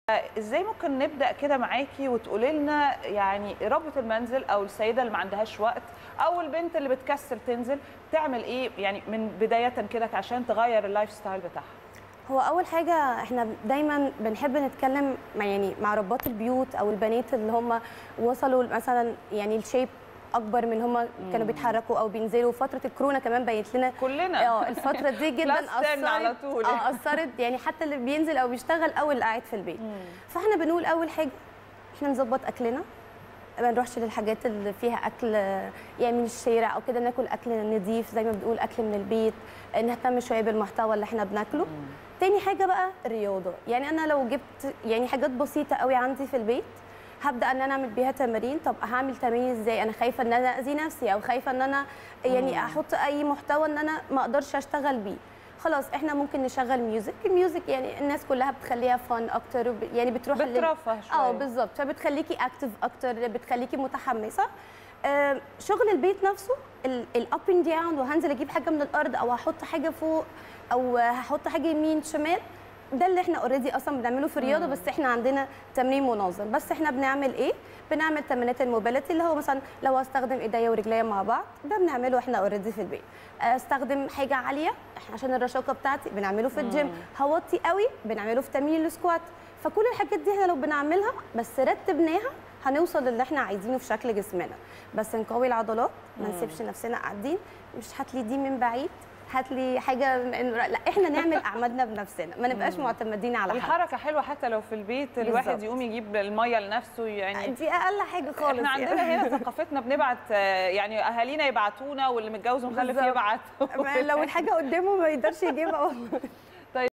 ازاي ممكن نبدا كده معاكي وتقولي لنا يعني ربة المنزل او السيده اللي ما عندهاش وقت او البنت اللي بتكسل تنزل تعمل ايه يعني من بدايه كده عشان تغير اللايف ستايل بتاعها هو اول حاجه احنا دايما بنحب نتكلم مع يعني مع ربات البيوت او البنات اللي هم وصلوا مثلا يعني الشيب اكبر من هم كانوا بيتحركوا او بينزلوا فتره الكورونا كمان بينت لنا كلنا اه الفتره دي جدا Plus 10 على طول. اه اثرت يعني حتى اللي بينزل او بيشتغل او اللي قاعد في البيت فاحنا بنقول اول حاجه احنا نظبط اكلنا ما نروحش للحاجات اللي فيها اكل يعني من الشارع او كده ناكل اكل نظيف زي ما بنقول اكل من البيت نهتم شويه بالمحتوى اللي احنا بناكله تاني حاجه بقى الرياضه يعني انا لو جبت يعني حاجات بسيطه قوي عندي في البيت هبدا ان انا اعمل بيها تمارين طب هعمل تمارين ازاي انا خايفه ان انا اذي نفسي او خايفه ان انا يعني احط اي محتوى ان انا ما اقدرش اشتغل بيه خلاص احنا ممكن نشغل ميوزك الميوزك يعني الناس كلها بتخليها فن اكتر وب- يعني بتروح لل- بترفه شوية. اه بالظبط فبتخليكي اكتف اكتر بتخليكي متحمسه آه، شغل البيت نفسه الاب اند داون وهنزل اجيب حاجه من الارض او هحط حاجه فوق او هحط حاجه يمين شمال ده اللي احنا اوريدي اصلا بنعمله في الرياضه بس احنا عندنا تمرين منظم بس احنا بنعمل ايه بنعمل تمرينات الموبيليتي اللي هو مثلا لو استخدم ايديا ورجليا مع بعض ده بنعمله احنا اوريدي في البيت استخدم حاجه عاليه احنا عشان الرشاقه بتاعتي بنعمله في الجيم هوطي قوي بنعمله في تمرين السكوات فكل الحاجات دي احنا لو بنعملها بس رتبناها هنوصل للي احنا عايزينه في شكل جسمنا بس نقوي العضلات ما نسيبش نفسنا قاعدين مش هات لي دي من بعيد هات لي حاجه لا احنا نعمل اعمالنا بنفسنا ما نبقاش معتمدين على حد الحركه حلوه حتى لو في البيت الواحد بالظبط. يقوم يجيب الميه لنفسه يعني دي اقل حاجه خالص احنا عندنا يعني. هنا ثقافتنا بنبعت آه، يعني اهالينا يبعتونا واللي متجوز ومخلف بالظبط. يبعت ما لو الحاجه قدامه ما يقدرش يجيبها والله